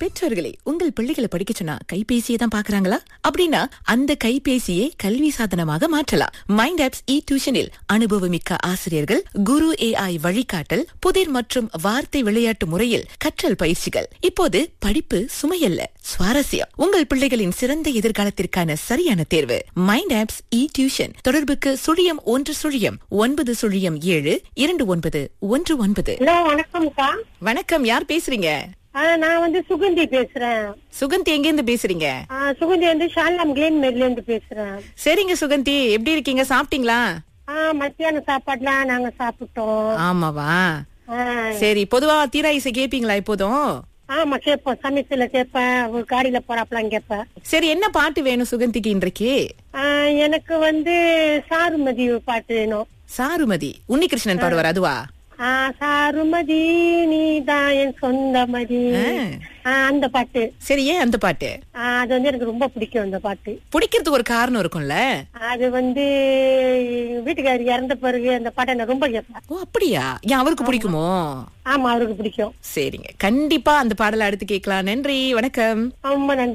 பெற்றோர்களே உங்கள் பிள்ளைகளை படிக்க சொன்னா கைபேசியை தான் பாக்குறாங்களா அப்படின்னா அந்த கைபேசியை கல்வி சாதனமாக மாற்றலாம் மைண்ட் ஆப்ஸ் இ டியூஷனில் அனுபவமிக்க ஆசிரியர்கள் குரு ஏஐ வழிகாட்டல் புதிர் மற்றும் வார்த்தை விளையாட்டு முறையில் கற்றல் பயிற்சிகள் இப்போது படிப்பு சுமையல்ல சுவாரஸ்யம் உங்கள் பிள்ளைகளின் சிறந்த எதிர்காலத்திற்கான சரியான தேர்வு மைண்ட் ஆப்ஸ் இ டியூஷன் தொடர்புக்கு சுழியம் ஒன்று சுழியம் ஒன்பது சுழியம் ஏழு இரண்டு ஒன்பது ஒன்று ஒன்பது ஹலோ வணக்கம்க்கா வணக்கம் யார் பேசுறீங்க ஆ, நான் வந்து சுகந்தி பேசுறேன் சுகந்தி எங்க இருந்து பேசுறீங்க ஆ, சுகந்தி வந்து ஷாலாம் கிளேன் மேட்ல இருந்து பேசுறேன் சரிங்க சுகந்தி எப்படி இருக்கீங்க சாப்பிட்டீங்களா ஆ மத்தியான சாப்பாடுலாம் நாங்க சாப்பிட்டோம் ஆமாவா ஆ, சரி பொதுவா தீரா இசை கேப்பீங்களா இப்போதும் ஆமா கேட்போம் சமயத்துல கேட்பேன் ஒரு காடியில போறாப்பெல்லாம் கேட்பேன் சரி என்ன பாட்டு வேணும் சுகந்திக்கு இன்றைக்கு ஆ, எனக்கு வந்து சாருமதி பாட்டு வேணும் சாருமதி உன்னிகிருஷ்ணன் பாடுவார் அதுவா ஆ, சாருமதி நீதான் என் சொந்தமதி ஆ, அந்த பாட்டு சரி ஏன் அந்த பாட்டு ஆ, அது வந்து எனக்கு ரொம்ப பிடிக்கும் அந்த பாட்டு பிடிக்கிறதுக்கு ஒரு காரணம் இருக்கும்ல அது வந்து வீட்டுக்காரர் இறந்த பிறகு அந்த பாட்டை நான் ரொம்ப கேட்பேன் ஓ அப்படியா ஏன் அவருக்கு பிடிக்குமோ ஆமா அவருக்கு பிடிக்கும் சரிங்க கண்டிப்பா அந்த பாடலை அடுத்து கேட்கலாம் நன்றி வணக்கம் ரொம்ப நன்றி